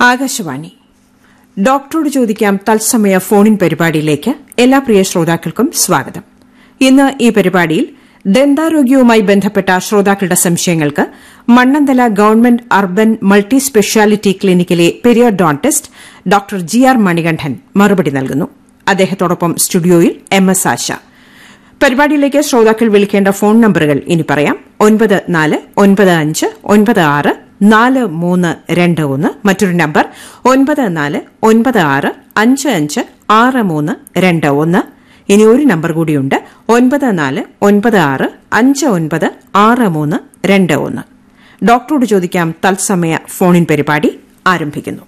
ആകാശവാണി ഡോക്ടറോട് ചോദിക്കാം തത്സമയ ഫോണിൻ പരിപാടിയിലേക്ക് എല്ലാ പ്രിയ ശ്രോതാക്കൾക്കും സ്വാഗതം ഇന്ന് ഈ പരിപാടിയിൽ ദന്താരോഗ്യവുമായി ബന്ധപ്പെട്ട ശ്രോതാക്കളുടെ സംശയങ്ങൾക്ക് Mannanthala government urban multi speciality ക്ലിനിക്കിലെ periodontist doctor G R Manikandan മറുപടി നൽകുന്നു അദ്ദേഹത്തോടൊപ്പം സ്റ്റുഡിയോയിൽ എം എസ് ആശ പരിപാടിയിലേക്ക് ശ്രോതാക്കൾ വിളിക്കേണ്ട ഫോൺ നമ്പറുകൾ ഇനി പറയാം ഒൻപത് നാല് ഒൻപത് അഞ്ച് ഒൻപത് ആറ് നാല് മൂന്ന് രണ്ട് ഒന്ന് മറ്റൊരു നമ്പർ ഒൻപത് നാല് ഒൻപത് ആറ് അഞ്ച് അഞ്ച് ആറ് മൂന്ന് രണ്ട് ഒന്ന് ഇനി ഒരു നമ്പർ കൂടിയുണ്ട് ഒൻപത് നാല് ഒൻപത് ആറ് അഞ്ച് ഒൻപത് ആറ് മൂന്ന് രണ്ട് ഒന്ന് ഡോക്ടറോട് ചോദിക്കാം തത്സമയ ഫോണിൻ പരിപാടി ആരംഭിക്കുന്നു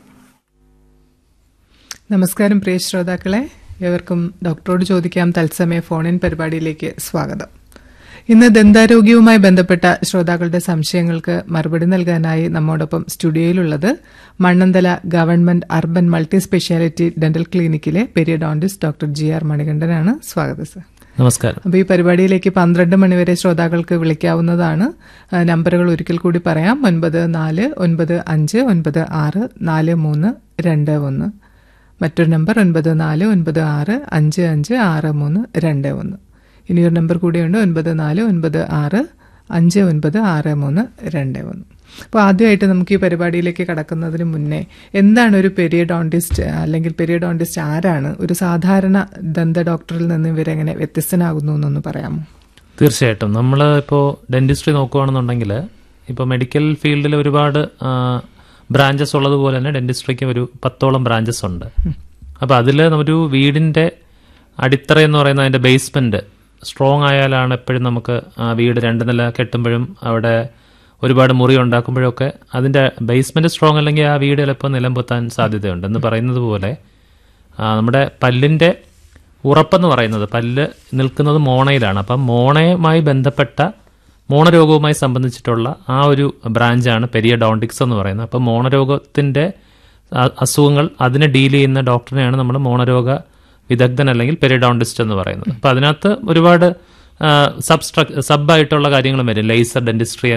നമസ്കാരം പ്രിയ ശ്രോതാക്കളെ ഏവർക്കും ഡോക്ടറോട് ചോദിക്കാം തത്സമയ ഫോണിൻ പരിപാടിയിലേക്ക് സ്വാഗതം ഇന്ന് ദന്താരോഗ്യവുമായി ബന്ധപ്പെട്ട ശ്രോതാക്കളുടെ സംശയങ്ങൾക്ക് മറുപടി നൽകാനായി നമ്മോടൊപ്പം സ്റ്റുഡിയോയിലുള്ളത് Mannanthala government urban multi speciality dental ക്ലിനിക്കിലെ പെരിയഡോണ്ടിസ്റ്റ് ഡോക്ടർ ജി ആർ മണികണ്ഠനാണ് സ്വാഗതം സർ നമസ്കാരം അപ്പോൾ ഈ പരിപാടിയിലേക്ക് പന്ത്രണ്ട് മണിവരെ ശ്രോതാക്കൾക്ക് വിളിക്കാവുന്നതാണ് ആ, നമ്പറുകൾ ഒരിക്കൽ കൂടി പറയാം ഒൻപത് നാല് ഒൻപത് അഞ്ച് ഒൻപത് ആറ് നാല് മൂന്ന് രണ്ട് ഒന്ന് മറ്റൊരു നമ്പർ ഒൻപത് നാല് ഒൻപത് ആറ് അഞ്ച് അഞ്ച് ആറ് മൂന്ന് രണ്ട് ഒന്ന് ഇനിയൊരു നമ്പർ കൂടിയുണ്ട് ഒൻപത് നാല് ഒൻപത് ആറ് അഞ്ച് ഒൻപത് ആറ് മൂന്ന് രണ്ട് ഒന്ന് അപ്പോൾ ആദ്യമായിട്ട് നമുക്ക് ഈ പരിപാടിയിലേക്ക് കടക്കുന്നതിന് മുന്നേ എന്താണ് ഒരു പെരിയഡോണ്ടിസ്റ്റ് അല്ലെങ്കിൽ പെരിയഡോണ്ടിസ്റ്റ് ആരാണ് ഒരു സാധാരണ ദന്ത ഡോക്ടറിൽ നിന്ന് ഇവരെങ്ങനെ വ്യത്യസ്തനാകുന്നു എന്നൊന്ന് പറയാമോ തീർച്ചയായിട്ടും നമ്മൾ ഇപ്പോൾ ഡെന്റിസ്ട്രി നോക്കുകയാണെന്നുണ്ടെങ്കിൽ ഇപ്പോൾ മെഡിക്കൽ ഫീൽഡിൽ ഒരുപാട് ബ്രാഞ്ചസ് ഉള്ളതുപോലെ തന്നെ ഡെന്റിസ്ട്രിക്ക് ഒരു പത്തോളം ബ്രാഞ്ചസ് ഉണ്ട് അപ്പോൾ അതിൽ ഒരു വീടിൻ്റെ അടിത്തറ എന്ന് പറയുന്ന അതിൻ്റെ ബേസ്മെൻറ്റ് സ്ട്രോങ് ആയാലാണ് എപ്പോഴും നമുക്ക് ആ വീട് രണ്ട് നില കെട്ടുമ്പോഴും അവിടെ ഒരുപാട് മുറി ഉണ്ടാക്കുമ്പോഴൊക്കെ അതിൻ്റെ ബേസ്മെൻറ്റ് സ്ട്രോങ് അല്ലെങ്കിൽ ആ വീട് ചിലപ്പോൾ നിലംപൊത്താൻ സാധ്യതയുണ്ട് എന്ന് പറയുന്നത് പോലെ ആ, നമ്മുടെ പല്ലിൻ്റെ ഉറപ്പെന്ന് പറയുന്നത് പല്ല് നിൽക്കുന്നത് മോണയിലാണ് അപ്പം മോണയുമായി ബന്ധപ്പെട്ട മോണരോഗവുമായി സംബന്ധിച്ചിട്ടുള്ള ആ ഒരു ബ്രാഞ്ചാണ് പെരിയഡോണ്ടിക്സ് എന്ന് പറയുന്നത് അപ്പം മോണരോഗത്തിൻ്റെ അ- അസുഖങ്ങൾ അതിനെ ഡീൽ ചെയ്യുന്ന ഡോക്ടറിനെയാണ് നമ്മൾ മോണരോഗ വിദഗ്ധൻ അല്ലെങ്കിൽ പെരിഡോണ്ടിസ്റ്റ് എന്ന് പറയുന്നത് അപ്പം അതിനകത്ത് ഒരുപാട് സബ്സ്ട്രക് സബ് ആയിട്ടുള്ള കാര്യങ്ങളും വരും ലേസർ ഡെന്റിസ്ട്രി